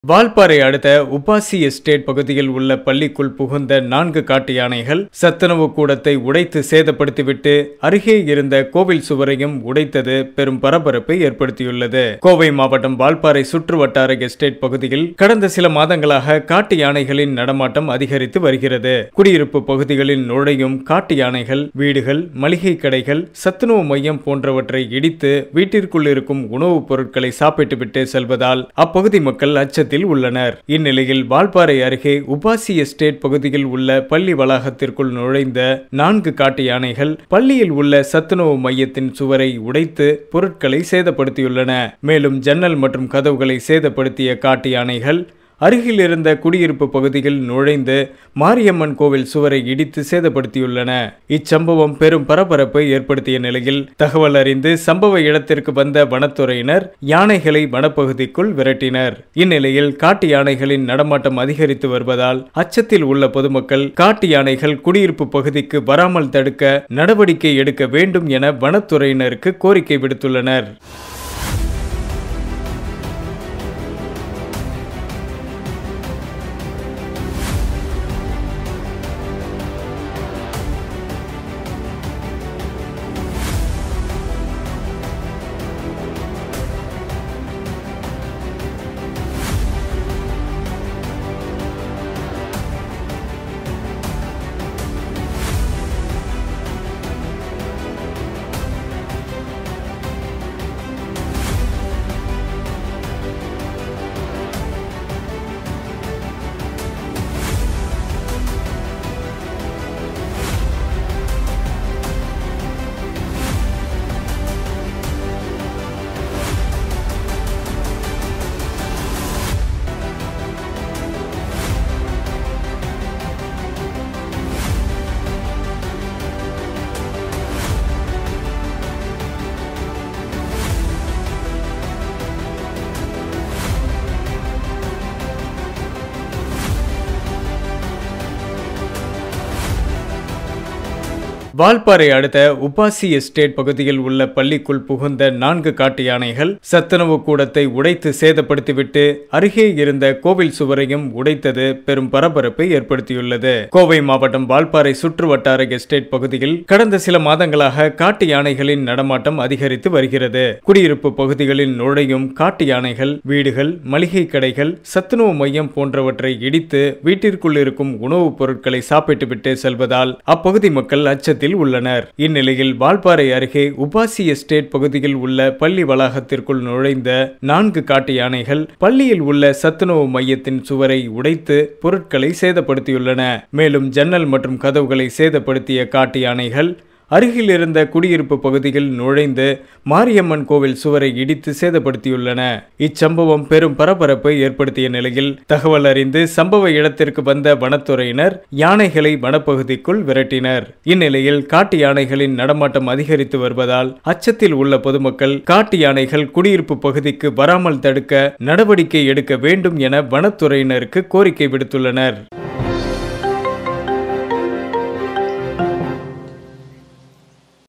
வால்பாறை அடுத்த UPASI estate பகுதியில் உள்ள பள்ளிக்குள் புகுந்த நான்கு காட்டு யானைகள் சத்துணவு கூடத்தை உடைத்து சேதப்படுத்திவிட்டு அருகே இருந்த கோவில் சுவரையும் உடைத்தது பெரும் பரபரப்பை ஏற்படுத்தியுள்ளது கோவை மாவட்டம் வால்பாறை சுற்று வட்டார எஸ்டேட் பகுதியில் கடந்த சில மாதங்களாக காட்டு யானைகளின் நடமாட்டம் அதிகரித்து வருகிறது குடியிருப்பு பகுதிகளில் நுழையும் காட்டு யானைகள் வீடுகள் மளிகை கடைகள் சத்துணவு மையம் போன்றவற்றை இடித்து வீட்டிற்குள் இருக்கும் உணவுப் பொருட்களை சாப்பிட்டுவிட்டு செல்வதால் அப்பகுதி மக்கள் அச்சத்தில் உள்ளனர் இந்நிலையில் வால்பாறை அருகே உபாசி எஸ்டேட் பகுதியில் உள்ள பள்ளி வளாகத்திற்குள் நுழைந்த நான்கு காட்டு யானைகள் பள்ளியில் உள்ள சத்துணவு மையத்தின் சுவரை உடைத்து பொருட்களை சேதப்படுத்தியுள்ளன மேலும் ஜன்னல் மற்றும் கதவுகளை சேதப்படுத்திய காட்டு யானைகள் அருகில் இருந்த குடியிருப்பு பகுதியில் நுழைந்து மாரியம்மன் கோவில் சுவரை இடித்து சேதப்படுத்தியுள்ளன இச்சம்பவம் பெரும் பரபரப்பை ஏற்படுத்திய நிலையில் தகவல் அறிந்து சம்பவ இடத்திற்கு வந்த வனத்துறையினர் யானைகளை வனப்பகுதிக்குள் விரட்டினர் இந்நிலையில் காட்டு யானைகளின் நடமாட்டம் அதிகரித்து வருவதால் அச்சத்தில் உள்ள பொதுமக்கள் காட்டு யானைகள் குடியிருப்பு பகுதிக்கு வராமல் தடுக்க நடவடிக்கை எடுக்க வேண்டும் என வனத்துறையினருக்கு கோரிக்கை விடுத்துள்ளனர் வால்பாறை அடுத்த உபாசி எஸ்டேட் பகுதியில் உள்ள பள்ளிக்குள் புகுந்த நான்கு காட்டு யானைகள் சத்துணவு கூடத்தை உடைத்து சேதப்படுத்திவிட்டு அருகே இருந்த கோவில் சுவரையும் உடைத்தது பெரும் பரபரப்பை ஏற்படுத்தியுள்ளது கோவை மாவட்டம் வால்பாறை சுற்று வட்டார எஸ்டேட் பகுதியில் கடந்த சில மாதங்களாக காட்டு யானைகளின் நடமாட்டம் அதிகரித்து வருகிறது குடியிருப்பு பகுதிகளில் நுழையும் காட்டு யானைகள் வீடுகள் மளிகை கடைகள் சத்துணவு மையம் போன்றவற்றை இடித்து வீட்டிற்குள் இருக்கும் உணவுப் பொருட்களை சாப்பிட்டுவிட்டு செல்வதால் அப்பகுதி மக்கள் அச்சத்தில் அச்சத்தில் உள்ளனர் இந்நிலையில் வால்பாறை அருகே உபாசி எஸ்டேட் பகுதியில் உள்ள பள்ளி வளாகத்திற்குள் நுழைந்த நான்கு காட்டு யானைகள் பள்ளியில் உள்ள சத்துணவு மையத்தின் சுவரை உடைத்து பொருட்களை சேதப்படுத்தியுள்ளன மேலும் ஜன்னல் மற்றும் கதவுகளை சேதப்படுத்திய காட்டு யானைகள் அருகில் இருந்த குடியிருப்பு பகுதியில் நுழைந்து மாரியம்மன் கோவில் சுவரை இடித்து சேதப்படுத்தியுள்ளன இச்சம்பவம் பெரும் பரபரப்பை ஏற்படுத்திய நிலையில் தகவல் அறிந்து சம்பவ இடத்திற்கு வந்த வனத்துறையினர் யானைகளை வனப்பகுதிக்குள் விரட்டினர் இந்நிலையில் காட்டு யானைகளின் நடமாட்டம் அதிகரித்து வருவதால் அச்சத்தில் உள்ள பொதுமக்கள் காட்டு யானைகள் குடியிருப்பு பகுதிக்கு வராமல் தடுக்க நடவடிக்கை எடுக்க வேண்டும் என வனத்துறையினருக்கு கோரிக்கை விடுத்துள்ளனர்